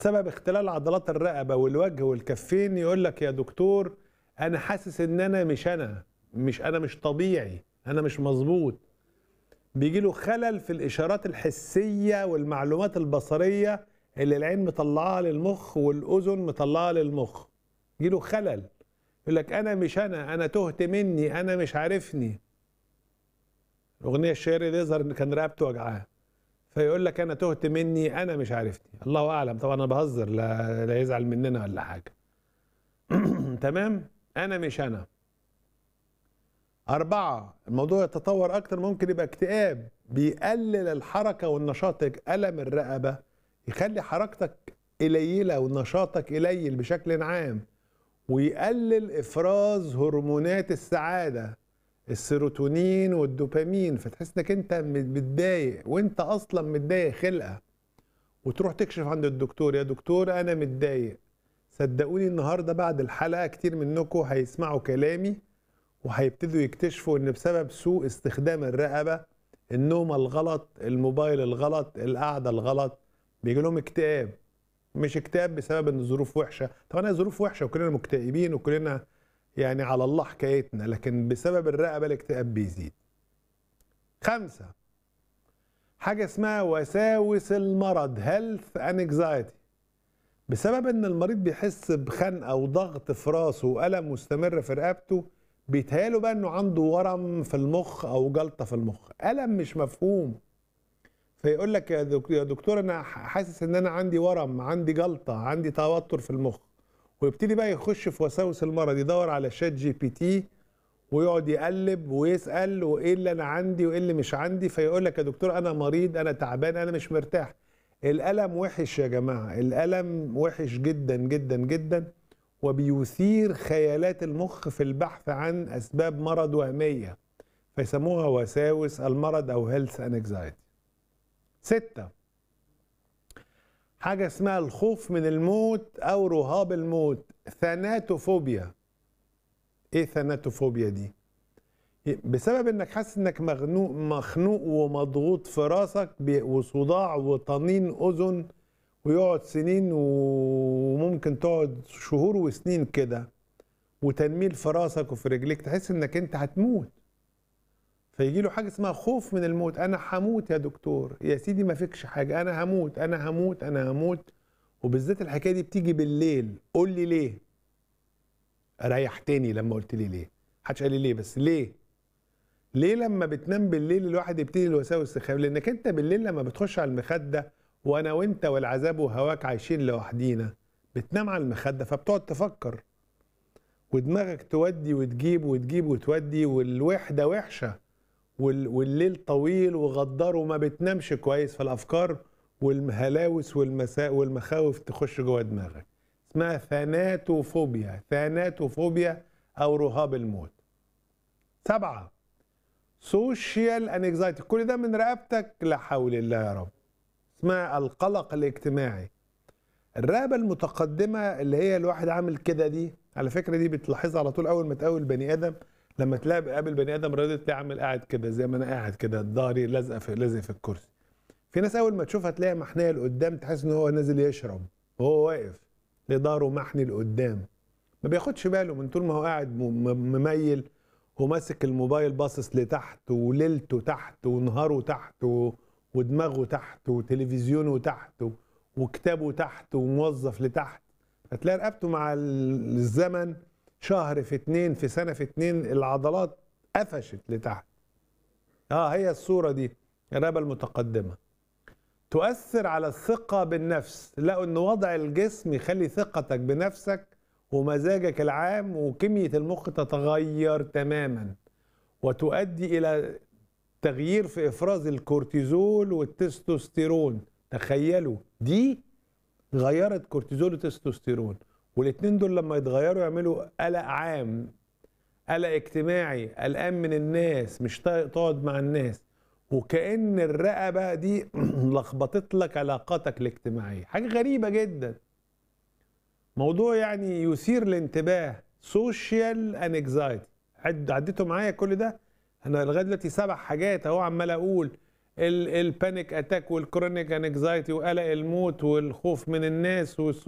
سبب اختلال عضلات الرقبه والوجه والكفين يقول لك يا دكتور انا حاسس ان انا مش انا مش انا مش طبيعي انا مش مظبوط بيجي له خلل في الاشارات الحسيه والمعلومات البصريه اللي العين مطلعاها للمخ والاذن مطلعاها للمخ يجي له خلل يقول لك انا مش انا انا تهت مني انا مش عارفني الاغنيه الشهيره دي يظهر ان كان رقبته وجعاه فيقول لك انا تهت مني انا مش عارفني الله اعلم طبعا انا بهزر لا, لا يزعل مننا ولا حاجه تمام انا مش انا أربعة الموضوع يتطور أكتر ممكن يبقى اكتئاب بيقلل الحركة والنشاط ألم الرقبة يخلي حركتك قليلة ونشاطك قليل بشكل عام ويقلل إفراز هرمونات السعادة السيروتونين والدوبامين فتحس انك انت متضايق وانت اصلا متضايق خلقه وتروح تكشف عند الدكتور يا دكتور انا متضايق صدقوني النهارده بعد الحلقه كتير منكم هيسمعوا كلامي وهيبتدوا يكتشفوا ان بسبب سوء استخدام الرقبه النوم الغلط الموبايل الغلط القعده الغلط بيجي لهم اكتئاب مش اكتئاب بسبب ان الظروف وحشه طبعا الظروف وحشه وكلنا مكتئبين وكلنا يعني على الله حكايتنا لكن بسبب الرقبه الاكتئاب بيزيد خمسة حاجة اسمها وساوس المرض health anxiety بسبب ان المريض بيحس بخنقة وضغط في راسه وألم مستمر في رقبته بيتهيأله بقى انه عنده ورم في المخ او جلطة في المخ ألم مش مفهوم فيقول لك يا دكتور انا حاسس ان انا عندي ورم عندي جلطة عندي توتر في المخ ويبتدي بقى يخش في وساوس المرض يدور على شات جي بي تي ويقعد يقلب ويسال وايه اللي انا عندي وايه اللي مش عندي فيقول لك يا دكتور انا مريض انا تعبان انا مش مرتاح الالم وحش يا جماعه الالم وحش جدا جدا جدا وبيثير خيالات المخ في البحث عن اسباب مرض وهميه فيسموها وساوس المرض او هيلث انكزايتي ستة حاجة اسمها الخوف من الموت أو رهاب الموت ثاناتوفوبيا إيه ثاناتوفوبيا دي؟ بسبب إنك حاسس إنك مخنوق مخنوق ومضغوط في راسك وصداع وطنين أذن ويقعد سنين وممكن تقعد شهور وسنين كده وتنميل في راسك وفي رجليك تحس إنك أنت هتموت فيجي له حاجه اسمها خوف من الموت انا هموت يا دكتور يا سيدي ما فيكش حاجه انا هموت انا هموت انا هموت وبالذات الحكايه دي بتيجي بالليل قول لي ليه ريحتني لما قلت لي ليه محدش قال لي ليه بس ليه ليه لما بتنام بالليل الواحد يبتدي الوساوس تخاف لانك انت بالليل لما بتخش على المخده وانا وانت والعذاب وهواك عايشين لوحدينا بتنام على المخده فبتقعد تفكر ودماغك تودي وتجيب وتجيب وتودي والوحده وحشه والليل طويل وغدار وما بتنامش كويس فالافكار والهلاوس والمساء والمخاوف تخش جوه دماغك اسمها ثاناتوفوبيا ثاناتوفوبيا او رهاب الموت سبعة سوشيال انكزايتي كل ده من رقبتك لا حول الله يا رب اسمها القلق الاجتماعي الرقبة المتقدمة اللي هي الواحد عامل كده دي على فكرة دي بتلاحظها على طول أول ما تقابل بني آدم لما تلاقي قابل بني ادم راضي تلاقي عامل قاعد كده زي ما انا قاعد كده ظهري لازقه في لازق في الكرسي في ناس اول ما تشوفها تلاقي محنيه لقدام تحس ان هو نازل يشرب وهو واقف ظهره محني لقدام ما بياخدش باله من طول ما هو قاعد مميل وماسك الموبايل باصص لتحت وليلته تحت ونهاره تحت ودماغه تحت وتلفزيونه تحت وكتابه تحت وموظف لتحت فتلاقي رقبته مع الزمن شهر في اتنين في سنة في اتنين العضلات قفشت لتحت اه هي الصورة دي الرقبة المتقدمة تؤثر على الثقة بالنفس لقوا ان وضع الجسم يخلي ثقتك بنفسك ومزاجك العام وكمية المخ تتغير تماما وتؤدي الى تغيير في افراز الكورتيزول والتستوستيرون تخيلوا دي غيرت كورتيزول وتستوستيرون والاثنين دول لما يتغيروا يعملوا قلق عام قلق اجتماعي قلقان من الناس مش طايق تقعد مع الناس وكأن الرقبة دي لخبطت لك علاقاتك الاجتماعية حاجة غريبة جدا موضوع يعني يثير الانتباه سوشيال انكزايتي عد عديتوا معايا كل ده انا لغايه دلوقتي سبع حاجات اهو عمال اقول البانيك اتاك والكرونيك انكزايتي وقلق الموت والخوف من الناس